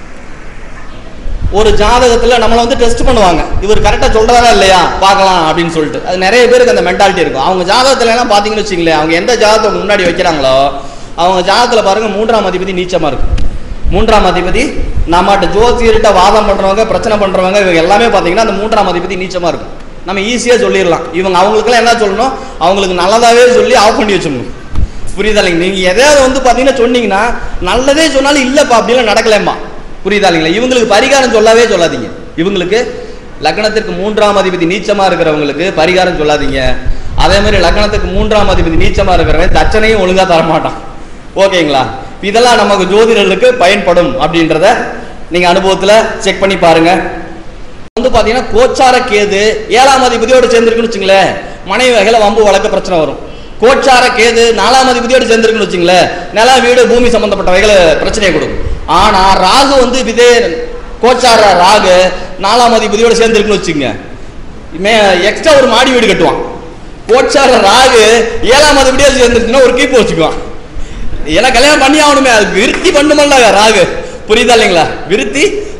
ஒரு ஜாதகத்துல நம்மளை வந்து டெஸ்ட் பண்ணுவாங்க இவர் கரெக்டா சொல்றாரா இல்லையா பார்க்கலாம் அப்படின்னு சொல்லிட்டு அது நிறைய பேருக்கு அந்த மென்டாலிட்டி இருக்கும் அவங்க ஜாதகத்துல எல்லாம் பாத்தீங்கன்னு வச்சுங்களேன் அவங்க எந்த ஜாதகத்தை முன்னாடி வைக்கிறாங்களோ அவங்க ஜாதகத்துல பாருங்க மூன்றாம் அதிபதி நீச்சமா இருக்கு மூன்றாம் அதிபதி நம்மகிட்ட ஜோசியர்கிட்ட வாதம் பண்றவங்க பிரச்சனை பண்றவங்க இவங்க எல்லாமே பாத்தீங்கன்னா அந்த மூன்றாம் அதிபதி நீச்சமா இருக்கும் நம்ம ஈஸியா சொல்லிடலாம் இவங்க அவங்களுக்குலாம் என்ன சொல்லணும் அவங்களுக்கு நல்லதாவே சொல்லி ஆஃப் பண்ணி வச்சிடணும் புரியுதா இல்லைங்க நீங்க எதையாவது வந்து பாத்தீங்கன்னா சொன்னீங்கன்னா நல்லதே சொன்னாலும் இல்லப்பா அப்படிலாம் நடக்கலேம்மா புரியுதா இல்லைங்களா இவங்களுக்கு பரிகாரம் சொல்லவே சொல்லாதீங்க இவங்களுக்கு லக்னத்திற்கு மூன்றாம் அதிபதி நீச்சமா இருக்கிறவங்களுக்கு பரிகாரம் சொல்லாதீங்க அதே மாதிரி லக்னத்துக்கு மூன்றாம் அதிபதி நீச்சமா இருக்கிறவன் தச்சனையும் ஒழுங்கா தர மாட்டான் ஓகேங்களா இதெல்லாம் நமக்கு ஜோதிடர்களுக்கு பயன்படும் அப்படின்றத நீங்க அனுபவத்துல செக் பண்ணி பாருங்க வந்து பாத்தீங்கன்னா கோச்சார கேது ஏழாம் அதிபதியோட சேர்ந்துருக்குன்னு வச்சுங்களேன் மனைவி வகையில வம்பு வழக்க பிரச்சனை வரும் கோச்சார கேது நாலாம் அதிபதியோட சேர்ந்துருக்குன்னு வச்சுங்களேன் நில வீடு பூமி சம்பந்தப்பட்ட வகையில பிரச்சனையை கொடுக்கும் ஆனா ராகு வந்து இதே கோச்சார ராகு நாலாம் அதிபதியோட சேர்ந்துருக்குன்னு வச்சுங்க எக்ஸ்ட்ரா ஒரு மாடி வீடு கட்டுவான் கோச்சார ராகு ஏழாம் அதிபதியோட சேர்ந்துருச்சுன்னா ஒரு கீப்பு வச்சுக்குவான் ஏன்னா கல்யாணம் பண்ணி ஆகணுமே அது விருத்தி பண்ணுமல்ல ராகு புரியுதா இல்லைங்களா விருத்தி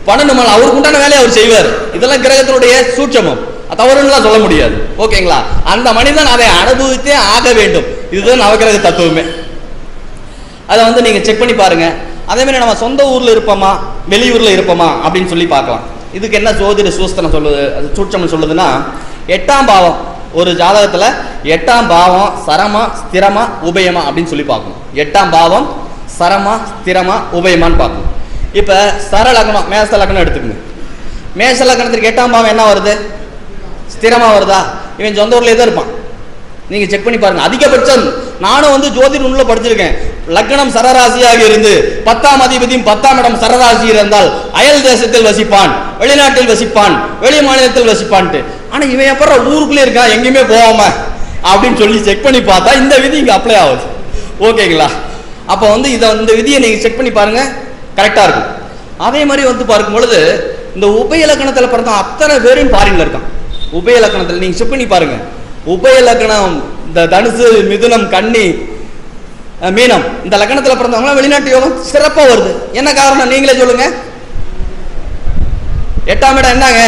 பண்ணணுமா அவருக்கு உண்டான வேலையை அவர் செய்வார் இதெல்லாம் கிரகத்தினுடைய சூட்சமம் தவறுலாம் சொல்ல முடியாது ஓகேங்களா அந்த மனிதன் அதை அனுபவித்தே ஆக வேண்டும் இதுதான் நவகிரக தத்துவமே அதை வந்து நீங்க செக் பண்ணி பாருங்க அதே மாதிரி நம்ம சொந்த ஊர்ல இருப்போமா வெளியூர்ல இருப்போமா அப்படின்னு சொல்லி பார்க்கலாம் இதுக்கு என்ன ஜோதிட சூஸ்தனம் சொல்லுது அது சூட்சம் சொல்லுதுன்னா எட்டாம் பாவம் ஒரு ஜாதகத்துல எட்டாம் பாவம் சரமா ஸ்திரமா உபயமா அப்படின்னு சொல்லி பார்க்கணும் எட்டாம் பாவம் சரமா ஸ்திரமா உபயமான்னு பார்க்கணும் இப்ப சர லக்னம் மேச லக்னம் எடுத்துக்கங்க மேச லக்னத்துக்கு எட்டாம் பாவம் என்ன வருது ஸ்திரமா வருதா இவன் சொந்த ஊர்லயே தான் இருப்பான் நீங்க செக் பண்ணி பாருங்க அதிகபட்சம் நானும் வந்து ஜோதிட நூல்ல படிச்சிருக்கேன் லக்னம் சரராசியாக இருந்து பத்தாம் அதிபதியும் பத்தாம் இடம் சரராசி இருந்தால் அயல் தேசத்தில் வசிப்பான் வெளிநாட்டில் வசிப்பான் வெளி மாநிலத்தில் வசிப்பான்ட்டு ஆனா இவன் அப்புறம் ஊருக்குள்ளே இருக்கான் எங்கேயுமே போகாம அப்படின்னு சொல்லி செக் பண்ணி பார்த்தா இந்த விதி இங்க அப்ளை ஆகுது ஓகேங்களா அப்போ வந்து இதை இந்த விதியை நீங்க செக் பண்ணி பாருங்க கரெக்டா இருக்கும் அதே மாதிரி வந்து பார்க்கும் பொழுது இந்த உபய இலக்கணத்துல பிறந்த அத்தனை பேரும் ஃபாரின்ல இருக்கான் உபய இலக்கணத்துல நீங்க செக் பண்ணி பாருங்க உபய லக்னம் இந்த தனுசு மிதுனம் கன்னி அஹ், மீனம் இந்த லக்னத்துல பிறந்தவங்க வெளிநாட்டு யோகம் சிறப்பா வருது என்ன காரணம் நீங்களே சொல்லுங்க எட்டாம் இடம் என்னங்க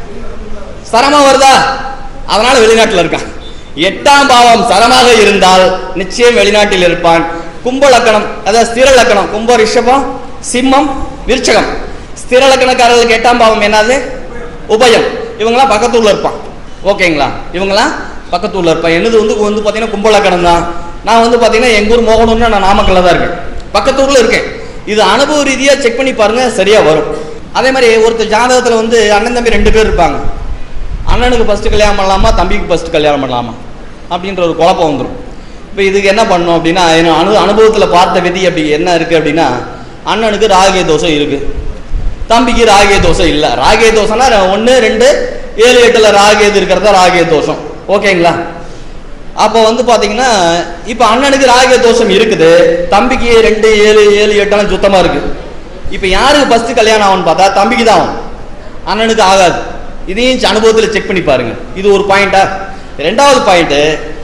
சரமா வருதா அதனால வெளிநாட்டுல இருக்கான் எட்டாம் பாவம் சரமாக இருந்தால் நிச்சயம் வெளிநாட்டில் இருப்பான் கும்ப லக்கணம் அதாவது ஸ்திர லக்கணம் கும்ப ரிஷபம் சிம்மம் விருச்சகம் ஸ்திர லக்கணக்காரர்களுக்கு எட்டாம் பாவம் என்னது உபயம் இவங்களாம் பக்கத்தூர்ல இருப்பான் ஓகேங்களா இவங்களாம் பக்கத்தூர்ல இருப்பான் என்னது வந்து வந்து பாத்தீங்கன்னா கும்ப லக்கணம் தான் நான் வந்து பாத்தீங்கன்னா எங்க ஊர் மோகனூர்னு நான் நாமக்கல்ல தான் இருக்கேன் பக்கத்தூர்ல இருக்கேன் இது அனுபவ ரீதியா செக் பண்ணி பாருங்க சரியா வரும் அதே மாதிரி ஒருத்தர் ஜாதகத்துல வந்து அண்ணன் தம்பி ரெண்டு பேர் இருப்பாங்க அண்ணனுக்கு ஃபர்ஸ்ட் கல்யாணம் பண்ணலாமா தம்பிக்கு ஃபர்ஸ்ட் கல்யாணம் பண்ணலாமா அப்படின்ற ஒரு குழப்பம் வந்துடும் இப்போ இதுக்கு என்ன பண்ணணும் அப்படின்னா என் அனு அனுபவத்தில் பார்த்த விதி அப்படி என்ன இருக்கு அப்படின்னா அண்ணனுக்கு ராகிய தோஷம் இருக்கு தம்பிக்கு ராகிய தோஷம் இல்லை ராகிய தோஷம்னா ஒன்று ரெண்டு ஏழு எட்டில் ராகியது இருக்கிறதா ராகிய தோஷம் ஓகேங்களா அப்போ வந்து பார்த்தீங்கன்னா இப்போ அண்ணனுக்கு ராகிய தோஷம் இருக்குது தம்பிக்கு ரெண்டு ஏழு ஏழு எட்டெல்லாம் சுத்தமாக இருக்கு இப்போ யாருக்கு ஃபர்ஸ்ட் கல்யாணம் ஆகும்னு பார்த்தா தம்பிக்கு தான் ஆகும் அண்ணனுக்கு ஆகாது இதையும் அனுபவத்தில் செக் பண்ணி பாருங்க இது ஒரு பாயிண்டா ரெண்டாவது பாயிண்ட்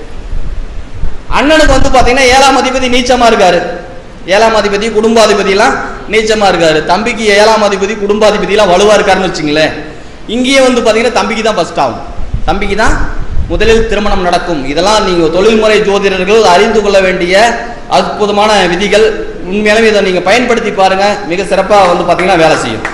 அண்ணனுக்கு வந்து பாத்தீங்கன்னா ஏழாம் அதிபதி நீச்சமா இருக்காரு ஏழாம் அதிபதி குடும்பாதிபதி எல்லாம் நீச்சமா இருக்காரு தம்பிக்கு ஏழாம் அதிபதி குடும்பாதிபதி எல்லாம் வலுவா இருக்காருன்னு வச்சுங்களேன் இங்கேயே வந்து பாத்தீங்கன்னா தம்பிக்கு தான் ஃபர்ஸ்ட் ஆகும் தம்பிக்கு தான் முதலில் திருமணம் நடக்கும் இதெல்லாம் நீங்க தொழில்முறை ஜோதிடர்கள் அறிந்து கொள்ள வேண்டிய அற்புதமான விதிகள் உண்மையாலுமே இதை நீங்க பயன்படுத்தி பாருங்க மிக சிறப்பா வந்து பாத்தீங்கன்னா வேலை செய்யும்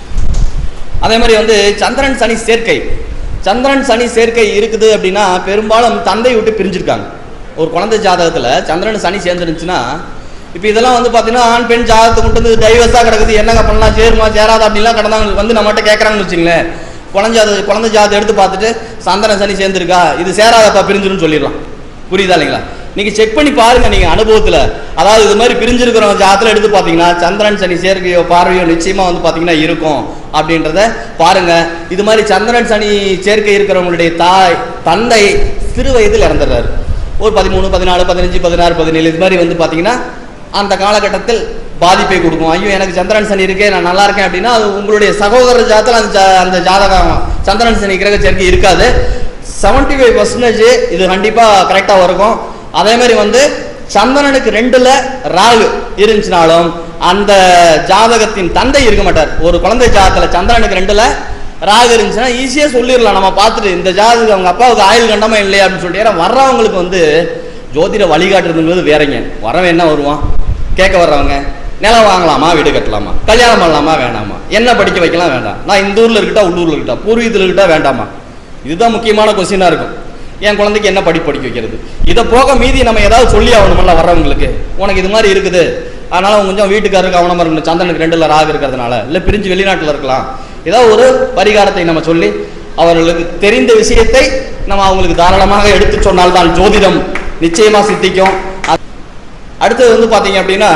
அதே மாதிரி வந்து சந்திரன் சனி சேர்க்கை சந்திரன் சனி சேர்க்கை இருக்குது அப்படின்னா பெரும்பாலும் தந்தை விட்டு பிரிஞ்சிருக்காங்க ஒரு குழந்தை ஜாதகத்துல சந்திரன் சனி சேர்ந்துருந்துச்சுன்னா இப்போ இதெல்லாம் வந்து பார்த்தீங்கன்னா ஆண் பெண் ஜாதகத்தை கொண்டு வந்து டைவர்ஸாக கிடக்குது என்னங்க பண்ணலாம் சேருமா சேராதா அப்படின்லாம் கிடந்தாங்க வந்து நம்மகிட்ட கேட்குறாங்கன்னு வச்சுங்களேன் குழந்தை ஜாத குழந்தை ஜாதகம் எடுத்து பார்த்துட்டு சந்திரன் சனி சேர்ந்துருக்கா இது சேராதப்பா பிரிஞ்சிருன்னு சொல்லிடலாம் புரியுதா இல்லைங்களா நீங்க செக் பண்ணி பாருங்க நீங்க அனுபவத்துல அதாவது இது மாதிரி பிரிஞ்சிருக்கிறவங்க ஜாதத்துல எடுத்து பாத்தீங்கன்னா சந்திரன் சனி சேர்க்கையோ பார்வையோ நிச்சயமா வந்து பாத்தீங்கன்னா இருக்கும் அப்படின்றத பாருங்க இது மாதிரி சந்திரன் சனி சேர்க்கை இருக்கிறவங்களுடைய தாய் தந்தை சிறு வயதில் இறந்துடுறாரு ஒரு பதிமூணு பதினாலு பதினஞ்சு பதினாறு பதினேழு இது மாதிரி வந்து பாத்தீங்கன்னா அந்த காலகட்டத்தில் பாதிப்பை கொடுக்கும் ஐயோ எனக்கு சந்திரன் சனி இருக்கே நான் நல்லா இருக்கேன் அப்படின்னா அது உங்களுடைய சகோதரர் ஜாதத்தில் அந்த ஜா- அந்த ஜாதகம் சந்திரன் சனி கிரக சேர்க்கை இருக்காது செவன்டி ஃபைவ் பர்சன்டேஜ் இது கண்டிப்பாக கரெக்டாக இருக்கும் அதே மாதிரி வந்து சந்திரனுக்கு ரெண்டுல ராகு இருந்துச்சுனாலும் அந்த ஜாதகத்தின் தந்தை இருக்க மாட்டார் ஒரு குழந்தை ஜாதகத்துல சந்திரனுக்கு ரெண்டுல ராகு இருந்துச்சுன்னா ஈஸியாக சொல்லிடலாம் நம்ம பார்த்துட்டு இந்த ஜாதகம் அவங்க அப்பாவுக்கு ஆயுள் கண்டமா இல்லையா அப்படின்னு சொல்லிட்டு ஏன்னா வர்றவங்களுக்கு வந்து ஜோதிட வழிகாட்டுறதுங்கிறது வேறங்க வரவன் என்ன வருவான் கேட்க வர்றவங்க நிலம் வாங்கலாமா வீடு கட்டலாமா கல்யாணம் பண்ணலாமா வேண்டாமா என்ன படிக்க வைக்கலாம் வேண்டாம் நான் இந்த ஊர்ல இருக்கட்டா உள்ளூர்ல இருக்கட்டா பூர்வீகத்தில் இருக்கட்டா வேண்டாமா இதுதான் முக்கியமான கொஸ்டினா இருக்கும் என் குழந்தைக்கு என்ன படிப்பு படிக்க வைக்கிறது இதை போக மீதி நம்ம ஏதாவது சொல்லி ஆகணுமல்ல வர்றவங்களுக்கு உனக்கு இது மாதிரி இருக்குது அதனால உங்க கொஞ்சம் வீட்டுக்காரரு கவனமா இருக்கணும் சந்திரனுக்கு ரெண்டுல ராகு இருக்கிறதுனால இல்ல பிரிஞ்சு வெளிநாட்டுல இருக்கலாம் ஏதாவது ஒரு பரிகாரத்தை நம்ம சொல்லி அவர்களுக்கு தெரிந்த விஷயத்தை நம்ம அவங்களுக்கு தாராளமாக எடுத்து சொன்னால்தான் ஜோதிடம் நிச்சயமா சித்திக்கும் அ- அடுத்தது வந்து பாத்தீங்க அப்படின்னா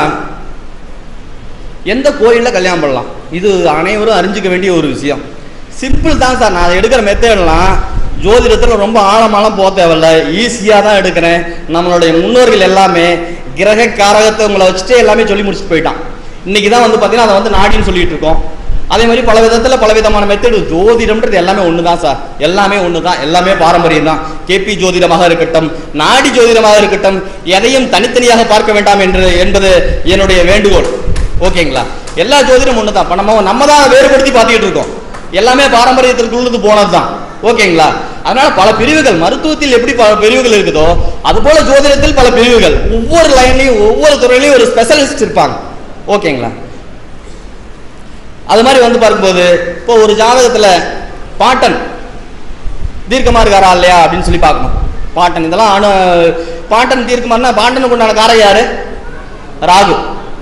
எந்த கோயிலில் கல்யாணம் பண்ணலாம் இது அனைவரும் அறிஞ்சிக்க வேண்டிய ஒரு விஷயம் சிம்பிள் தான் சார் நான் எடுக்கிற மெத்தேடெல்லாம் ஜோதிடத்தில் ரொம்ப ஆழமாலாம் போக தேவையில்ல ஈஸியாக தான் எடுக்கிறேன் நம்மளுடைய முன்னோர்கள் எல்லாமே கிரக காரகத்தை உங்களை வச்சுட்டு எல்லாமே சொல்லி முடிச்சுட்டு போயிட்டான் இன்னைக்கு தான் வந்து பார்த்தீங்கன்னா அதை வந்து நாடின்னு சொல்லிட்டு இருக்கோம் அதே மாதிரி பல விதத்தில் பல விதமான மெத்தடு ஜோதிடம்ன்றது எல்லாமே ஒன்று தான் சார் எல்லாமே ஒன்று தான் எல்லாமே பாரம்பரியம் தான் கேபி ஜோதிடமாக இருக்கட்டும் நாடி ஜோதிடமாக இருக்கட்டும் எதையும் தனித்தனியாக பார்க்க வேண்டாம் என்று என்பது என்னுடைய வேண்டுகோள் ஓகேங்களா எல்லா ஜோதிடம் ஒன்று தான் இப்போ நம்ம நம்ம தான் வேறுபடுத்தி பார்த்துக்கிட்டு இருக்கோம் எல்லாமே பாரம்பரியத்திற்குள்ளது போனது தான் ஓகேங்களா அதனால பல பிரிவுகள் மருத்துவத்தில் எப்படி பல பிரிவுகள் இருக்குதோ அது போல ஜோதிடத்தில் பல பிரிவுகள் ஒவ்வொரு லைன்லையும் ஒவ்வொரு துறையிலையும் ஒரு ஸ்பெஷலிஸ்ட் இருப்பாங்க ஓகேங்களா அது மாதிரி வந்து பார்க்கும்போது இப்போ ஒரு ஜாதகத்துல பாட்டன் தீர்க்கமா இருக்காரா இல்லையா அப்படின்னு சொல்லி பார்க்கணும் பாட்டன் இதெல்லாம் அணு பாட்டன் தீர்க்கமானா பாட்டனுக்கு உண்டான காரகம் யாரு ராகு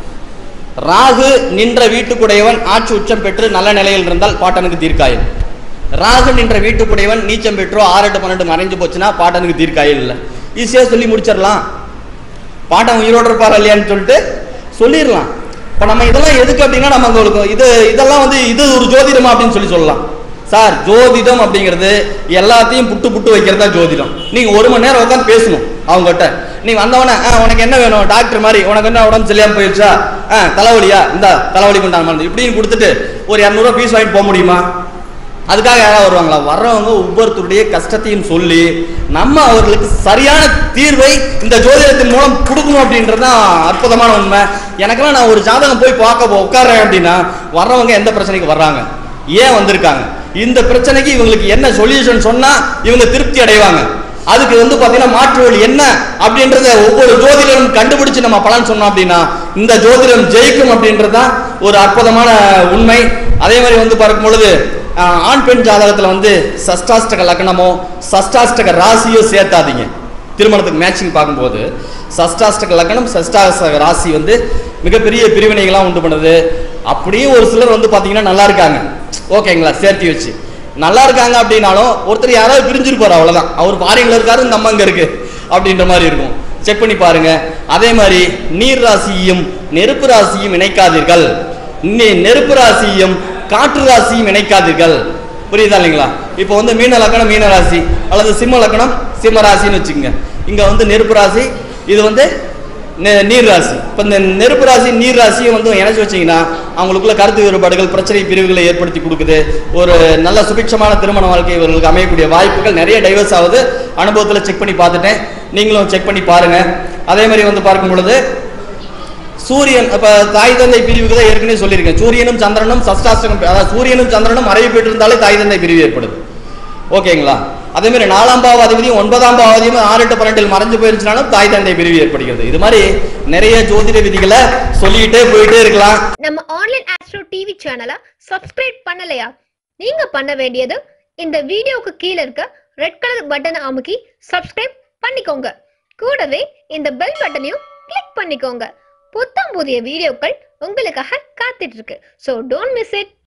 ராகு நின்ற வீட்டுக்குடையவன் ஆட்சி உச்சம் பெற்று நல்ல நிலையில் இருந்தால் பாட்டனுக்கு தீர்க்காயில் ராகு நின்ற வீட்டுக்குடையவன் நீச்சம் பெற்றோ ஆறு எட்டு பன்னெண்டு மறைஞ்சு போச்சுன்னா பாட்டனுக்கு தீர்க்காயில் இல்லை ஈஸியாக சொல்லி முடிச்சிடலாம் பாட்டன் உயிரோடு இருப்பாரா இல்லையான்னு சொல்லிட்டு சொல்லிடலாம் இப்போ நம்ம இதெல்லாம் எதுக்கு அப்படின்னா நம்ம உங்களுக்கு இது இதெல்லாம் வந்து இது ஒரு ஜோதிடமா அப்படின்னு சொல்லி சொல்லலாம் சார் ஜோதிடம் அப்படிங்கிறது எல்லாத்தையும் புட்டு புட்டு வைக்கிறது தான் ஜோதிடம் நீங்க ஒரு மணி நேரம் உட்காந்து பேசணும் அவங்ககிட்ட நீ வந்தவன "ஆ, உனக்கு என்ன வேணும் டாக்டர் மாதிரி உனக்கு என்ன உடம்பு சரியாம போயிடுச்சா ஆ தலைவலியா இந்த தலைவலி கொண்டாங்க மருந்து இப்படின்னு கொடுத்துட்டு ஒரு இரநூறுவா ஃபீஸ் வாங்கிட்டு போக முடியுமா அதுக்காக யாராவது வருவாங்களா வர்றவங்க ஒவ்வொருத்தருடைய கஷ்டத்தையும் சொல்லி நம்ம அவர்களுக்கு சரியான தீர்வை இந்த ஜோதிடத்தின் மூலம் கொடுக்கணும் அப்படின்றது தான் அற்புதமான உண்மை எனக்கெல்லாம் நான் ஒரு ஜாதகம் போய் பார்க்க போ- உட்கார்றேன் அப்படின்னா வர்றவங்க எந்த பிரச்சனைக்கு வர்றாங்க ஏன் வந்திருக்காங்க இந்த பிரச்சனைக்கு இவங்களுக்கு என்ன சொல்யூஷன் சொன்னா இவங்க திருப்தி அடைவாங்க அதுக்கு வந்து பாத்தீங்கன்னா மாற்று வழி என்ன அப்படின்றத ஒவ்வொரு ஜோதிடரும் கண்டுபிடிச்சு நம்ம பலன் சொன்னோம் அப்படின்னா இந்த ஜோதிடம் ஜெயிக்கும் அப்படின்றது தான் ஒரு அற்புதமான உண்மை அதே மாதிரி வந்து பார்க்கும் பொழுது ஆஹ், ஆண் பெண் ஜாதகத்துல வந்து சஷ்டாஷ்டக லக்னமோ சஷ்டாஷ்டக ராசியோ சேர்த்தாதீங்க திருமணத்துக்கு மேட்சிங் பார்க்கும்போது சஷ்டாஷ்டக லக்னம் சஷ்டாஷ்டக ராசி வந்து மிகப்பெரிய பிரிவினைகள்லாம் உண்டு பண்ணுது அப்படியே ஒரு சிலர் வந்து பாத்தீங்கன்னா நல்லா இருக்காங்க ஓகேங்களா சேர்த்து வச்சு நல்லா இருக்காங்க அப்படின்னாலும் ஒருத்தர் யாராவது பிரிஞ்சிருப்பாரு அவ்வளவுதான் அவர் பாரின்ல இருக்காரு இந்த அம்மா இங்க இருக்கு அப்படின்ற மாதிரி இருக்கும் செக் பண்ணி பாருங்க அதே மாதிரி நீர் ராசியும் நெருப்பு ராசியும் இணைக்காதீர்கள் நெ- நெருப்பு ராசியும் காற்று ராசியும் இணைக்காதீர்கள் புரியுதா இல்லைங்களா இப்போ வந்து மீன லக்கணம் மீன ராசி அல்லது சிம்ம லக்கணம் சிம்ம ராசின்னு வச்சுக்கோங்க இங்க வந்து நெருப்பு ராசி இது வந்து நெ- நீர் ராசி இப்போ இந்த நெருப்பு ராசி நீர் ராசியை வந்து இணைச்சு வச்சீங்கன்னா அவங்களுக்குள்ள கருத்து வேறுபாடுகள் பிரச்சனை பிரிவுகளை ஏற்படுத்தி கொடுக்குது ஒரு நல்ல சுபிட்சமான திருமண வாழ்க்கை இவர்களுக்கு அமையக்கூடிய வாய்ப்புகள் நிறைய டைவர்ஸ் ஆகுது அனுபவத்தில் செக் பண்ணி பார்த்துட்டேன் நீங்களும் செக் பண்ணி பாருங்க அதே மாதிரி வந்து பார்க்கும் பொழுது சூரியன் இப்ப தாய் தந்தை பிரிவுக்கு தான் ஏற்கனவே சொல்லியிருக்கேன் சூரியனும் சந்திரனும் சஷ்டாஷ்டகம் அதாவது சூரியனும் சந்திரனும் மறைவு பெற்றிருந்தாலே தாய் தந்தை பிரிவு ஏற்படுது ஓகேங்களா அதே மாதிரி நாலாம் பாவாதிபதியும் ஒன்பதாம் பாவாதியும் ஆறு எட்டு பன்னெண்டில் மறைஞ்சு போயிருச்சுனாலும் தாய் தந்தை பிரிவு ஏற்படுகிறது இது மாதிரி நிறைய ஜோதிட விதிகளை சொல்லிக்கிட்டே போயிட்டே இருக்கலாம் நம்ம ஆன்லைன் ஆஸ்ட்ரோ டிவி சேனலை சப்ஸ்கிரைப் பண்ணலையா நீங்க பண்ண வேண்டியது இந்த வீடியோவுக்கு கீழே இருக்க ரெட் கலர் பட்டனை அமுக்கி சப்ஸ்கிரைப் பண்ணிக்கோங்க கூடவே இந்த பெல் பட்டனையும் கிளிக் பண்ணிக்கோங்க புத்தம் புதிய வீடியோக்கள் உங்களுக்காக காத்துட்டு இருக்கு ஸோ டோன்ட் மிஸ் இட்